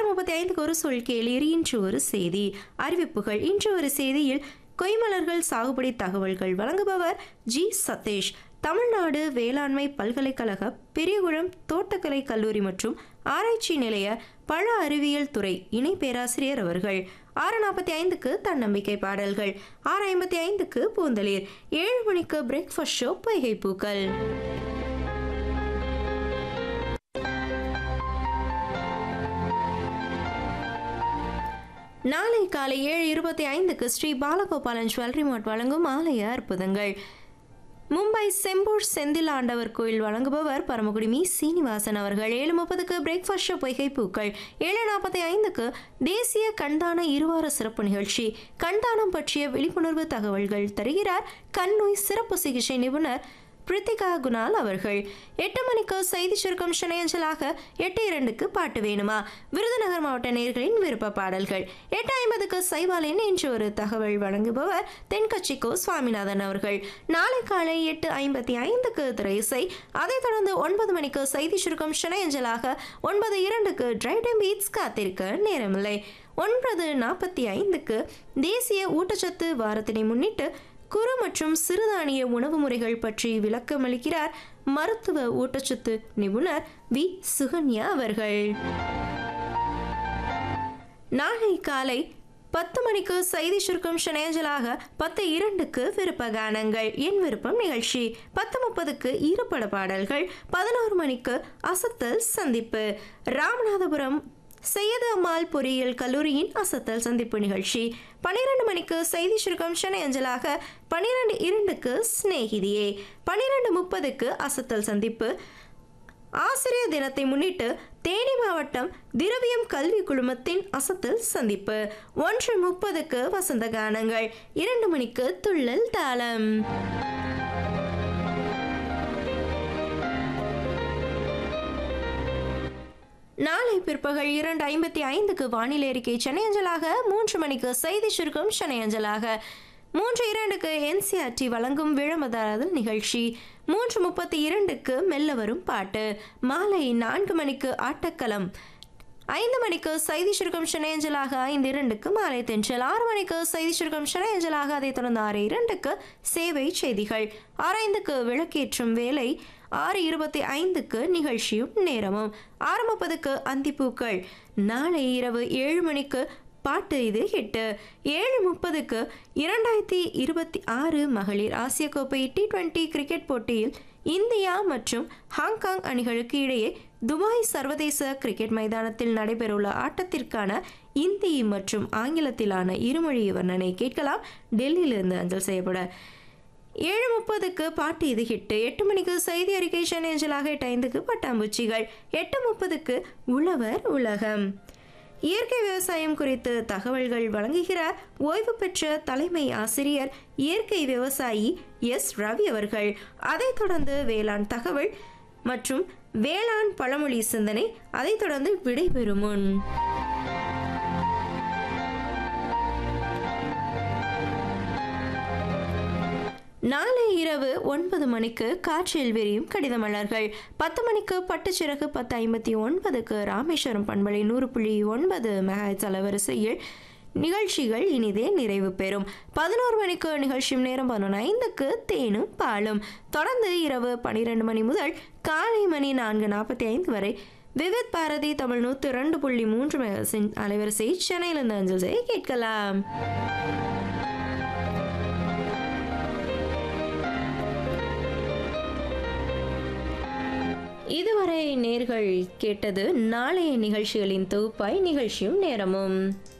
முப்பத்தி ஐந்துக்கு ஒரு சொல் கேளீர் இன்று ஒரு செய்தி அறிவிப்புகள் இன்று ஒரு செய்தியில் கொய்மலர்கள் சாகுபடி தகவல்கள் வழங்குபவர் ஜி சதீஷ் தமிழ்நாடு வேளாண்மை பல்கலைக்கழக பெரியகுளம் தோட்டக்கலை கல்லூரி மற்றும் ஆராய்ச்சி நிலைய பழ அறிவியல் துறை இணை பேராசிரியர் அவர்கள் ஆறு நாற்பத்தி ஐந்துக்கு தன்னம்பிக்கை பாடல்கள் ஆறு ஐம்பத்தி ஐந்துக்கு பூந்தளிர் ஏழு மணிக்கு பிரேக்ஃபாஸ்ட் ஷோ பொய்கை பூக்கள் நாளை காலை ஏழு இருபத்தி ஐந்துக்கு ஸ்ரீ பாலகோபாலன் ஜுவல்லரி மார்ட் வழங்கும் ஆலய அற்புதங்கள் மும்பை செம்பூர் செந்தில் ஆண்டவர் கோயில் வழங்குபவர் பரமக்குடி மீ சீனிவாசன் அவர்கள் ஏழு முப்பதுக்கு பிரேக்ஃபாஸ்ட் ஷோ பொய்கை பூக்கள் ஏழு நாற்பத்தி ஐந்துக்கு தேசிய கண்தான இருவார சிறப்பு நிகழ்ச்சி கண்தானம் பற்றிய விழிப்புணர்வு தகவல்கள் தருகிறார் கண்ணோய் சிறப்பு சிகிச்சை நிபுணர் பிரித்திகா குணால் அவர்கள் எட்டு மணிக்கு செய்தி சுருக்கம் சினையஞ்சலாக எட்டு இரண்டுக்கு பாட்டு வேணுமா விருதுநகர் மாவட்ட நேர்களின் விருப்ப பாடல்கள் எட்டு ஐம்பதுக்கு சைவாலின் இன்று ஒரு தகவல் வழங்குபவர் தென்கட்சிக்கோ சுவாமிநாதன் அவர்கள் நாளை காலை எட்டு ஐம்பத்தி ஐந்துக்கு திரைசை அதைத் தொடர்ந்து ஒன்பது மணிக்கு செய்தி சுருக்கம் சினையஞ்சலாக ஒன்பது இரண்டுக்கு டிரைடம் பீட்ஸ் காத்திருக்க நேரமில்லை ஒன்பது நாற்பத்தி ஐந்துக்கு தேசிய ஊட்டச்சத்து வாரத்தினை முன்னிட்டு குறு மற்றும் சிறுதானிய உணவு முறைகள் பற்றி விளக்கமளிக்கிறார் மருத்துவ ஊட்டச்சத்து நிபுணர் வி சுகன்யா அவர்கள் நாளை காலை பத்து மணிக்கு செய்தி சுருக்கம் ஷனேஜலாக பத்து இரண்டுக்கு விருப்ப கானங்கள் என் விருப்பம் நிகழ்ச்சி பத்து முப்பதுக்கு ஈரப்பட பாடல்கள் பதினோரு மணிக்கு அசத்தல் சந்திப்பு ராமநாதபுரம் செய்யது அம்மாள் பொறியியல் கல்லூரியின் அசத்தல் சந்திப்பு நிகழ்ச்சி பன்னிரண்டு மணிக்கு செய்தி சுருக்கம் சென்னை அஞ்சலாக பன்னிரண்டு இரண்டுக்கு சிநேகிதியே பன்னிரண்டு முப்பதுக்கு அசத்தல் சந்திப்பு ஆசிரியர் தினத்தை முன்னிட்டு தேனி மாவட்டம் திரவியம் கல்வி குழுமத்தின் அசத்தல் சந்திப்பு ஒன்று முப்பதுக்கு வசந்த கானங்கள் இரண்டு மணிக்கு துள்ளல் தாளம் நாளை பிற்பகல் இரண்டு ஐம்பத்தி ஐந்துக்கு வானிலை அறிக்கை சென்னை அஞ்சலாக மூன்று மணிக்கு செய்தி சுருக்கம் சென்னை அஞ்சலாக மூன்று இரண்டுக்கு என்சிஆர்டி வழங்கும் விழமதாரதல் நிகழ்ச்சி மூன்று முப்பத்தி இரண்டுக்கு மெல்ல வரும் பாட்டு மாலை நான்கு மணிக்கு ஆட்டக்களம் ஐந்து மணிக்கு செய்தி சுருக்கம் சென்னையஞ்சலாக ஐந்து இரண்டுக்கு மாலை தென்றல் ஆறு மணிக்கு செய்தி சுருக்கம் சென்னையஞ்சலாக அதைத் தொடர்ந்து ஆறு இரண்டுக்கு சேவை செய்திகள் ஆரைந்துக்கு விளக்கேற்றும் வேலை ஆறு இருபத்தி ஐந்துக்கு நிகழ்ச்சியும் நேரமும் ஆறு முப்பதுக்கு அந்திப்பூக்கள் நாளை இரவு ஏழு மணிக்கு பாட்டு இது ஹிட்டு ஏழு முப்பதுக்கு இரண்டாயிரத்தி இருபத்தி ஆறு மகளிர் ஆசிய கோப்பை டி டுவெண்ட்டி கிரிக்கெட் போட்டியில் இந்தியா மற்றும் ஹாங்காங் அணிகளுக்கு இடையே துபாய் சர்வதேச கிரிக்கெட் மைதானத்தில் நடைபெறவுள்ள ஆட்டத்திற்கான இந்தி மற்றும் ஆங்கிலத்திலான இருமொழி வர்ணனை கேட்கலாம் டெல்லியிலிருந்து அஞ்சல் செய்யப்பட ஏழு முப்பதுக்கு பாட்டு இது ஹிட்டு எட்டு மணிக்கு செய்தி அறிக்கை சென்னைஞ்சலாக எட்டு ஐந்துக்கு பட்டாம்பூச்சிகள் எட்டு முப்பதுக்கு உழவர் உலகம் இயற்கை விவசாயம் குறித்து தகவல்கள் வழங்குகிறார் ஓய்வு பெற்ற தலைமை ஆசிரியர் இயற்கை விவசாயி எஸ் ரவி அவர்கள் அதைத் தொடர்ந்து வேளாண் தகவல் மற்றும் வேளாண் பழமொழி சிந்தனை அதைத் தொடர்ந்து விடைபெறும் முன் நாளை இரவு ஒன்பது மணிக்கு காற்றில் விரியும் கடித மலர்கள் பத்து மணிக்கு பட்டுச்சிறகு பத்து ஐம்பத்தி ஒன்பதுக்கு ராமேஸ்வரம் பண்பலை நூறு புள்ளி ஒன்பது மெகாய்ஸ் அலவரிசையில் நிகழ்ச்சிகள் இனிதே நிறைவு பெறும் பதினோரு மணிக்கு நிகழ்ச்சியும் நேரம் பதினொன்று ஐந்துக்கு தேனும் பாலும் தொடர்ந்து இரவு பன்னிரெண்டு மணி முதல் காலை மணி நான்கு நாற்பத்தி ஐந்து வரை விவித் பாரதி தமிழ் நூற்று ரெண்டு புள்ளி மூன்று மெகாசின் அலைவரிசை சென்னையிலிருந்து அஞ்சல் செய்ய கேட்கலாம் இதுவரை நேர்கள் கேட்டது நாளைய நிகழ்ச்சிகளின் தொகுப்பாய் நிகழ்ச்சியும் நேரமும்